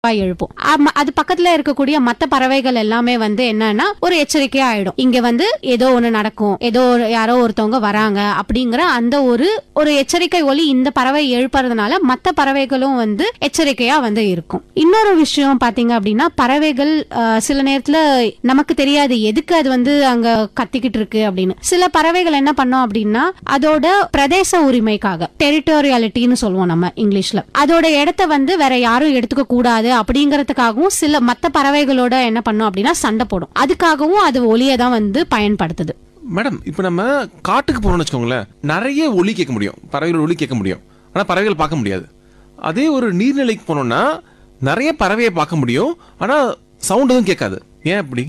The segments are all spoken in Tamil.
எழுப்பும் ஆமா, அது பக்கத்துல இருக்கக்கூடிய மத்த பறவைகள் எல்லாமே வந்து என்னன்னா ஒரு எச்சரிக்கையா ஆயிடும் இங்க வந்து ஏதோ ஒண்ணு நடக்கும் ஏதோ ஒரு- யாரோ ஒருத்தவங்க வராங்க அப்படிங்கிற அந்த ஒரு ஒரு எச்சரிக்கை ஒலி இந்த பறவை எழுப்புறதுனால மத்த பறவைகளும் வந்து எச்சரிக்கையா வந்து இருக்கும் இன்னொரு விஷயம் பாத்தீங்க அப்படின்னா பறவைகள் அஹ், சில நேரத்துல நமக்கு தெரியாது எதுக்கு அது வந்து அங்க கத்திக்கிட்டு இருக்கு அப்படின்னு சில பறவைகள் என்ன பண்ணோம் அப்படின்னா அதோட பிரதேச உரிமைக்காக டெரிட்டோரியாலிட்டின்னு சொல்லுவோம் நம்ம இங்கிலீஷ்ல அதோட இடத்த வந்து வேற யாரும் எடுத்துக்க கூடாது அப்படிங்கறதுக்காகவும் சில மத்த பறவைகளோட என்ன பண்ணும் அப்படின்னா சண்டை போடும் அதுக்காகவும் அது ஒலியை தான் வந்து பயன்படுத்துது மேடம் இப்போ நம்ம காட்டுக்கு போறோம்னு வச்சுக்கோங்களேன் நிறைய ஒலி கேட்க முடியும் பறவைகள் ஒலி கேட்க முடியும் ஆனா பறவைகள் பார்க்க முடியாது அதே ஒரு நீர்நிலைக்கு போனோம்னா நிறைய பறவையை பார்க்க முடியும் ஆனா சவுண்ட் எதுவும் கேட்காது ஏன் அப்படி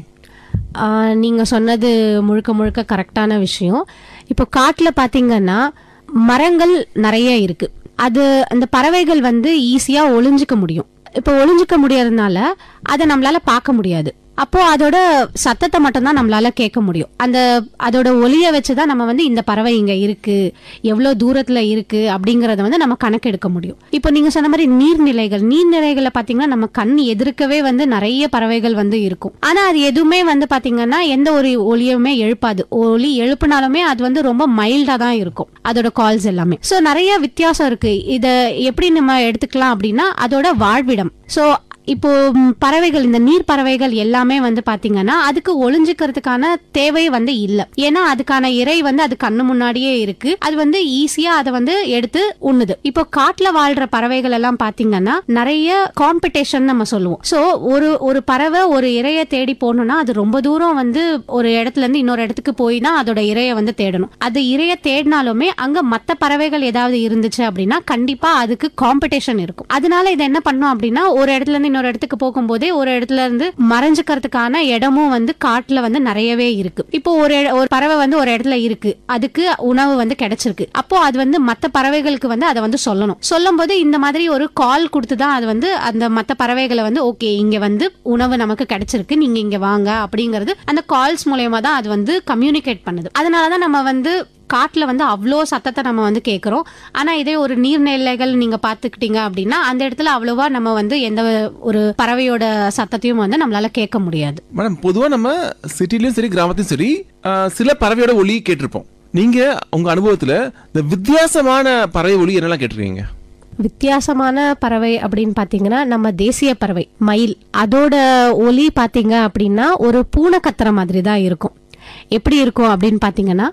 ஆஹ் நீங்க சொன்னது முழுக்க முழுக்க கரெக்டான விஷயம் இப்போ காட்டுல பாத்தீங்கன்னா மரங்கள் நிறைய இருக்கு அது அந்த பறவைகள் வந்து ஈஸியா ஒளிஞ்சுக்க முடியும் இப்போ ஒளிஞ்சுக்க முடியறதுனால அதை நம்மளால பார்க்க முடியாது அப்போ அதோட சத்தத்தை மட்டும்தான் நம்மளால கேட்க முடியும் அந்த அதோட ஒலியை வச்சுதான் நம்ம வந்து இந்த பறவை இங்க இருக்கு எவ்வளவு தூரத்துல இருக்கு அப்படிங்கறத வந்து நம்ம கணக்கெடுக்க முடியும் இப்போ நீங்க சொன்ன மாதிரி நீர்நிலைகள் நீர்நிலைகளை பாத்தீங்கன்னா நம்ம கண் எதிர்க்கவே வந்து நிறைய பறவைகள் வந்து இருக்கும் ஆனா அது எதுவுமே வந்து பாத்தீங்கன்னா எந்த ஒரு ஒலியுமே எழுப்பாது ஒலி எழுப்புனாலுமே அது வந்து ரொம்ப மைல்டா தான் இருக்கும் அதோட கால்ஸ் எல்லாமே சோ நிறைய வித்தியாசம் இருக்கு இத எப்படி நம்ம எடுத்துக்கலாம் அப்படின்னா அதோட வாழ்விடம் சோ இப்போ ம், பறவைகள் இந்த நீர் பறவைகள் எல்லாமே வந்து பாத்தீங்கன்னா அதுக்கு ஒளிஞ்சுக்கிறதுக்கான தேவை வந்து இல்ல ஏன்னா அதுக்கான இறை வந்து அது கண்ணு முன்னாடியே இருக்கு அது வந்து ஈஸியா அதை வந்து எடுத்து உண்ணுது இப்போ காட்டுல வாழ்ற பறவைகள் எல்லாம் பாத்தீங்கன்னா நிறைய காம்படிஷன் நம்ம சொல்லுவோம் சோ ஒரு ஒரு பறவை ஒரு இரைய தேடி போகணும்னா அது ரொம்ப தூரம் வந்து ஒரு இடத்துல இருந்து இன்னொரு இடத்துக்கு போய் தான் அதோட இரைய வந்து தேடணும் அது இரைய தேடினாலுமே அங்க மத்த பறவைகள் ஏதாவது இருந்துச்சு அப்படின்னா கண்டிப்பா அதுக்கு காம்படிஷன் இருக்கும் அதனால இதை என்ன பண்ணும் அப்படின்னா ஒரு இடத்துல இருந்து இன்னொரு இடத்துக்கு போகும்போதே ஒரு இடத்துல இருந்து மறைஞ்சுக்கிறதுக்கான இடமும் வந்து காட்டுல வந்து நிறையவே இருக்கு இப்போ ஒரு இட- ஒரு பறவை வந்து ஒரு இடத்துல இருக்கு அதுக்கு உணவு வந்து கிடைச்சிருக்கு அப்போ அது வந்து மத்த பறவைகளுக்கு வந்து அதை வந்து சொல்லணும் சொல்லும் போது இந்த மாதிரி ஒரு கால் கொடுத்து தான் அது வந்து அந்த மத்த பறவைகளை வந்து ஓகே இங்க வந்து உணவு நமக்கு கிடைச்சிருக்கு நீங்க இங்க வாங்க அப்படிங்கிறது அந்த கால்ஸ் மூலயமா தான் அது வந்து கம்யூனிகேட் பண்ணுது அதனாலதான் நம்ம வந்து காட்டுல வந்து அவ்வளோ சத்தத்தை நம்ம வந்து கேட்குறோம் ஆனா இதே ஒரு நீர்நிலைகள் நீங்க பாத்துக்கிட்டீங்க அப்படின்னா அந்த இடத்துல அவ்வளோவா நம்ம வந்து எந்த ஒரு பறவையோட சத்தத்தையும் வந்து நம்மளால கேட்க முடியாது மேடம் பொதுவா நம்ம சிட்டிலயும் சரி கிராமத்திலும் சரி ஆஹ், சில பறவையோட ஒலி கேட்டிருப்போம் நீங்க உங்க அனுபவத்துல இந்த வித்தியாசமான பறவை ஒலி என்னெல்லாம் கேட்டிருக்கீங்க வித்தியாசமான பறவை அப்படின்னு பாத்தீங்கன்னா நம்ம தேசிய பறவை மயில் அதோட ஒலி பாத்தீங்க அப்படின்னா ஒரு பூனை கத்துற மாதிரி தான் இருக்கும் எப்படி இருக்கும் அப்படின்னு பாத்தீங்கன்னா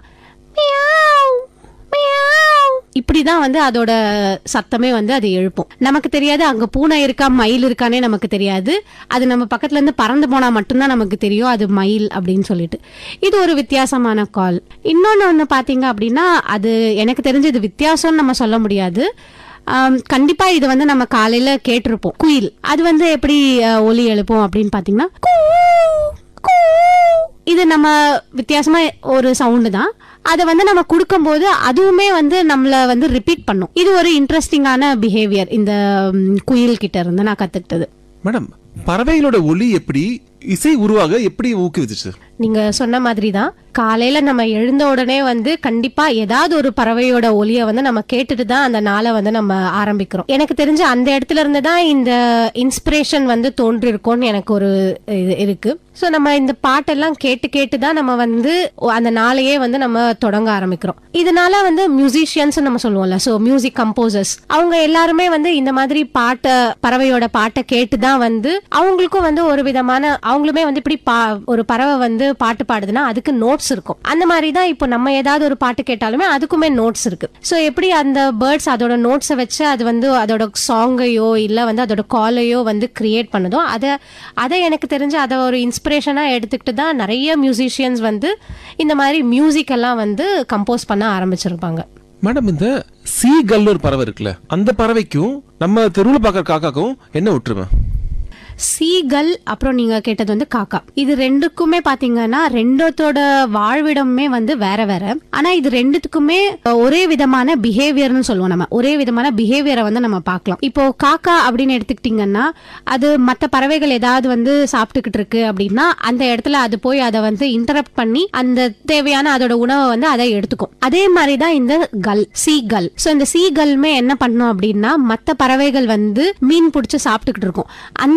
மியாவ், மியாவ். இப்படிதான் வந்து அதோட சத்தமே வந்து அது எழுப்பும் நமக்கு தெரியாது அங்க பூனை இருக்கா மயில் இருக்கானே நமக்கு தெரியாது அது நம்ம பக்கத்துல இருந்து பறந்து போனா மட்டும்தான் நமக்கு தெரியும் அது மயில் அப்படின்னு சொல்லிட்டு இது ஒரு வித்தியாசமான கால் இன்னொன்னு ஒண்ணு பாத்தீங்க அப்படின்னா அது எனக்கு தெரிஞ்சு இது வித்தியாசம்னு நம்ம சொல்ல முடியாது ஆம், கண்டிப்பா இது வந்து நம்ம காலையில கேட்டிருப்போம் குயில் அது வந்து எப்படி அஹ், ஒலி எழுப்போம் அப்படின்னு பாத்தீங்கன்னா கூ, கூ. இது நம்ம வித்தியாசமா ஒரு சவுண்டு தான் அதை வந்து நம்ம கொடுக்கும்போது அதுவுமே வந்து நம்மள வந்து ரிப்பீட் பண்ணும் இது ஒரு இன்ட்ரெஸ்டிங்கான பிஹேவியர் இந்த ம், குயில் கிட்ட இருந்து நான் கத்துக்கிட்டது மேடம் பறவைகளோட ஒலி எப்படி இசை உருவாக எப்படி ஊக்குவிச்சுச்சு நீங்க சொன்ன மாதிரி தான் காலையில நம்ம எழுந்த உடனே வந்து கண்டிப்பா ஏதாவது ஒரு பறவையோட ஒலியை வந்து நம்ம கேட்டுட்டு தான் அந்த நாளை வந்து நம்ம ஆரம்பிக்கிறோம் எனக்கு தெரிஞ்சு அந்த இடத்துல இருந்து தான் இந்த இன்ஸ்பிரேஷன் வந்து தோன்றிருக்கும்னு எனக்கு ஒரு இது இருக்கு ஸோ நம்ம இந்த பாட்டெல்லாம் கேட்டு கேட்டு தான் நம்ம வந்து அந்த நாளையே வந்து நம்ம தொடங்க ஆரம்பிக்கிறோம் இதனால வந்து மியூசிஷியன்ஸ் நம்ம சொல்லுவோம்ல ஸோ மியூசிக் கம்போசர்ஸ் அவங்க எல்லாருமே வந்து இந்த மாதிரி பாட்டை பறவையோட பாட்டை கேட்டு தான் வந்து அவங்களுக்கும் வந்து ஒரு விதமான அவங்களுமே வந்து இப்படி பா ஒரு பறவை வந்து பாட்டு பாடுதுன்னா அதுக்கு நோட்ஸ் இருக்கும் அந்த மாதிரி தான் இப்போ நம்ம ஏதாவது ஒரு பாட்டு கேட்டாலுமே அதுக்குமே நோட்ஸ் இருக்கு ஸோ எப்படி அந்த பேர்ட்ஸ் அதோட நோட்ஸை வச்சு அது வந்து அதோட சாங்கையோ இல்லை வந்து அதோட காலையோ வந்து கிரியேட் பண்ணுதோ அதை அதை எனக்கு தெரிஞ்சு அதை ஒரு இன்ஸ்பிரேஷனாக எடுத்துக்கிட்டு தான் நிறைய மியூசிஷியன்ஸ் வந்து இந்த மாதிரி மியூசிக் எல்லாம் வந்து கம்போஸ் பண்ண ஆரம்பிச்சிருப்பாங்க மேடம் இந்த சீ ஒரு பறவை இருக்குல்ல அந்த பறவைக்கும் நம்ம தெருவில் பார்க்குற காக்காக்கும் என்ன ஒற்றுமை சீகல் அப்புறம் நீங்க கேட்டது வந்து காக்கா இது ரெண்டுக்குமே பாத்தீங்கன்னா ரெண்டத்தோட வாழ்விடமே வந்து வேற வேற ஆனா இது ரெண்டுத்துக்குமே ஒரே விதமான பிஹேவியர்னு சொல்லுவோம் நம்ம ஒரே விதமான பிஹேவியரை வந்து நம்ம பார்க்கலாம் இப்போ காக்கா அப்படின்னு எடுத்துக்கிட்டீங்கன்னா அது மத்த பறவைகள் ஏதாவது வந்து சாப்பிட்டுக்கிட்டு இருக்கு அப்படின்னா அந்த இடத்துல அது போய் அதை வந்து இன்டரப்ட் பண்ணி அந்த தேவையான அதோட உணவை வந்து அதை எடுத்துக்கும் அதே மாதிரி தான் இந்த கல் சீ கல் ஸோ இந்த சீ கல்மே என்ன பண்ணும் அப்படின்னா மத்த பறவைகள் வந்து மீன் பிடிச்சி சாப்பிட்டுக்கிட்டு இருக்கும் அந்த